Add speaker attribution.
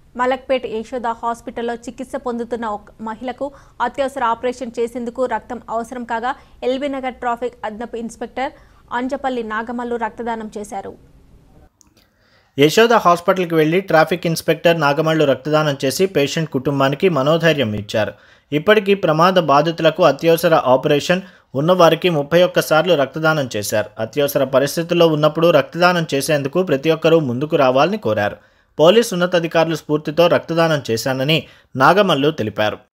Speaker 1: మలక్పేట్ యశోద హాస్పిటల్లో చికిత్స పొందుతున్న ఒక మహిళకు అత్యవసర ఆపరేషన్ చేసేందుకు రక్తం అవసరం కాగా ఎల్బీనగర్ ట్రాఫిక్ అదనపు ఇన్స్పెక్టర్ అంజపల్లి నాగమల్లు రక్తదానం చేశారు
Speaker 2: యశోద హాస్పిటల్కి వెళ్లి ట్రాఫిక్ ఇన్స్పెక్టర్ నాగమళ్ళు రక్తదానం చేసి పేషెంట్ కుటుంబానికి మనోధైర్యం ఇచ్చారు ఇప్పటికీ ప్రమాద బాధితులకు అత్యవసర ఆపరేషన్ ఉన్నవారికి ముప్పై ఒక్కసార్లు రక్తదానం చేశారు అత్యవసర పరిస్థితుల్లో ఉన్నప్పుడు రక్తదానం చేసేందుకు ప్రతి ఒక్కరూ ముందుకు రావాలని కోరారు పోలీస్ ఉన్నతాధికారుల స్ఫూర్తితో రక్తదానం చేశానని నాగమల్లు తెలిపారు